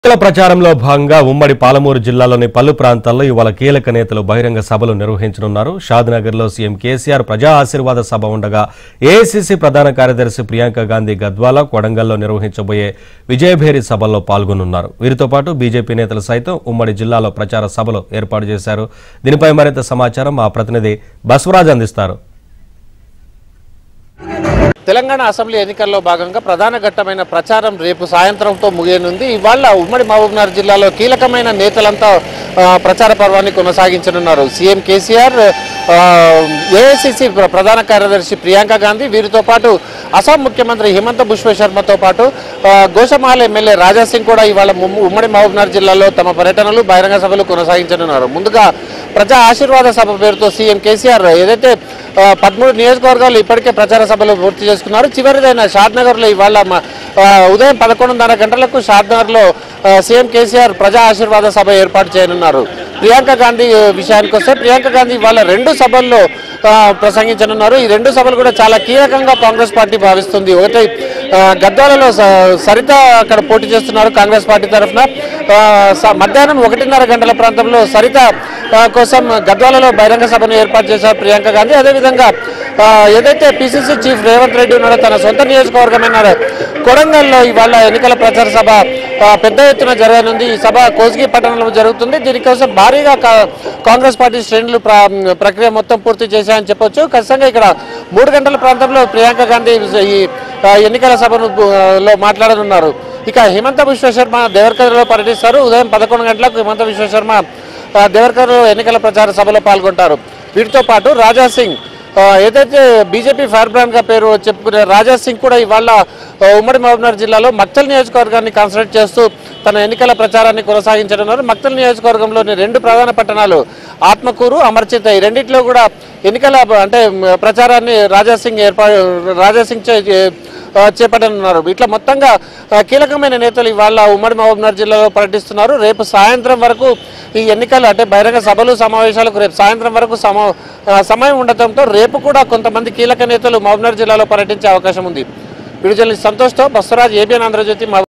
ఎన్నికల ప్రచారంలో భాగంగా ఉమ్మడి పాలమూరు జిల్లాలోని పలు ప్రాంతాల్లో ఇవాళ కీలక నేతలు బహిరంగ సభలు నిర్వహించనున్నారు షాద్నగర్లో సీఎం కేసీఆర్ ప్రజా ఆశీర్వాద సభ ఉండగా ఏఐసీసీ ప్రధాన కార్యదర్శి ప్రియాంక గాంధీ గద్వాల కొడంగల్లో నిర్వహించబోయే విజయభేరి సభల్లో పాల్గొనున్నారు వీరితో పాటు బీజేపీ నేతలు సైతం ఉమ్మడి జిల్లాలో ప్రచార సభలు ఏర్పాటు చేశారు దీనిపై మరింత సమాచారం మా ప్రతినిధి బసవరాజ్ అందిస్తారు తెలంగాణ అసెంబ్లీ ఎన్నికల్లో భాగంగా ప్రధాన ఘట్టమైన ప్రచారం రేపు సాయంత్రంతో ముగియనుంది ఇవాళ ఉమ్మడి మహబూబ్నగర్ జిల్లాలో కీలకమైన నేతలంతా ఆ, ప్రచార పర్వాన్ని కొనసాగించనున్నారు సీఎం కేసీఆర్ ఏఐసిసి ప్రధాన కార్యదర్శి ప్రియాంక గాంధీ వీరితో పాటు అస్సాం ముఖ్యమంత్రి హిమంత బిశ్వ శర్మతో పాటు ఆ, గోషమాల ఎమ్మెల్యే రాజా సింగ్ కూడా ఇవాళ ముమ్- ఉమ్మడి మహబూబ్నగర్ జిల్లాలో తమ పర్యటనలు బహిరంగ సభలు కొనసాగించనున్నారు ముందుగా ప్రజా ఆశీర్వాద సభ పేరుతో సీఎం కేసీఆర్ ఏదైతే ఆ, పదమూడు నియోజకవర్గాలు ఇప్పటికే ప్రచార సభలు పూర్తి చేసుకున్నారు చివరిదైన షాద్నగర్లో ఇవాళ మ- ఆ, ఉదయం పదకొండున్నర గంటలకు షాద్నగర్లో ఆ, సీఎం కేసీఆర్ ప్రజా ఆశీర్వాద సభ ఏర్పాటు చేయనున్నారు ప్రియాంక గాంధీ ఆ, విషయానికి వస్తే ప్రియాంక గాంధీ ఇవాళ రెండు సభల్లో ఆ, ప్రసంగించనున్నారు ఈ రెండు సభలు కూడా చాలా కీలకంగా కాంగ్రెస్ పార్టీ భావిస్తుంది ఒకటి ఆ, గద్వాలలో స- సరిత అక్కడ పోటీ చేస్తున్నారు కాంగ్రెస్ పార్టీ తరఫున ఆ, స- మధ్యాహ్నం ఒకటిన్నర గంటల ప్రాంతంలో సరిత ఆ, కోసం గద్వాలలో బహిరంగ సభను ఏర్పాటు చేశారు ప్రియాంక గాంధీ అదేవిధంగా ఆ, ఏదైతే పిసిసి చీఫ్ రేవంత్ రెడ్డి ఉన్నాడో తన సొంత నియోజకవర్గమైన కొడంగల్లో ఇవాళ ఎన్నికల ప్రచార సభ ఆ, పెద్ద ఎత్తున జరగనుంది ఈ సభ కోస్గి పట్టణంలో జరుగుతుంది దీనికోసం భారీగా కా- కాంగ్రెస్ పార్టీ శ్రేణులు ప్ర- ప్రక్రియ మొత్తం పూర్తి చేశాయని చెప్పొచ్చు ఖచ్చితంగా ఇక్కడ మూడు గంటల ప్రాంతంలో ప్రియాంక గాంధీ ఈ ఆ, ఎన్నికల సభను ఆ, లో మాట్లాడనున్నారు ఇక హిమంత బిశ్వ శర్మ దేవరకర్లో పర్యటిస్తారు ఉదయం పదకొండు గంటలకు హిమంత బిశ్వ శర్మ ఆ, దేవరకర్ ఎన్నికల ప్రచార సభలో పాల్గొంటారు వీటితో పాటు రాజా సింగ్ ఆ, ఏదైతే బీజేపీ ఫైర్ బ్రాండ్ గా పేరు చెప్పుకునే రాజా సింగ్ కూడా ఇవాళ ఆ, ఉమ్మడి మహబూబ్నగర్ జిల్లాలో మక్తల్ నియోజకవర్గాన్ని కాన్సన్ట్రేట్ చేస్తూ తన ఎన్నికల ప్రచారాన్ని కొనసాగించనున్నారు మక్తల్ నియోజకవర్గంలోని రెండు ప్రధాన పట్టణాలు ఆత్మకూరు అమర్చిత ఈ రెండిట్లో కూడా ఎన్నికల అంటే మ్, ప్రచారాన్ని రాజా సింగ్ ఏర్పాటు రాజా సింగ్ చే- చే- ఆ, చేపట్టనున్నారు ఇట్లా మొత్తంగా ఆ, కీలకమైన నేతలు ఇవాళ ఉమ్మడి మహబూబ్నగర్ జిల్లాలో పర్యటిస్తున్నారు రేపు సాయంత్రం వరకు ఈ ఎన్నికలు అంటే బహిరంగ సభలు సమావేశాలకు రేపు సాయంత్రం వరకు సమ ఆ, సమయం ఉండటంతో రేపు కూడా కొంతమంది కీలక నేతలు మహబూబ్నగర్ జిల్లాలో పర్యటించే అవకాశం ఉంది వీడియో జర్నలిస్ట్ సంతోష్తో బస్వరాజ్ ఏబిఎన్ ఆంధ్రజ్యోతి మహబూబ్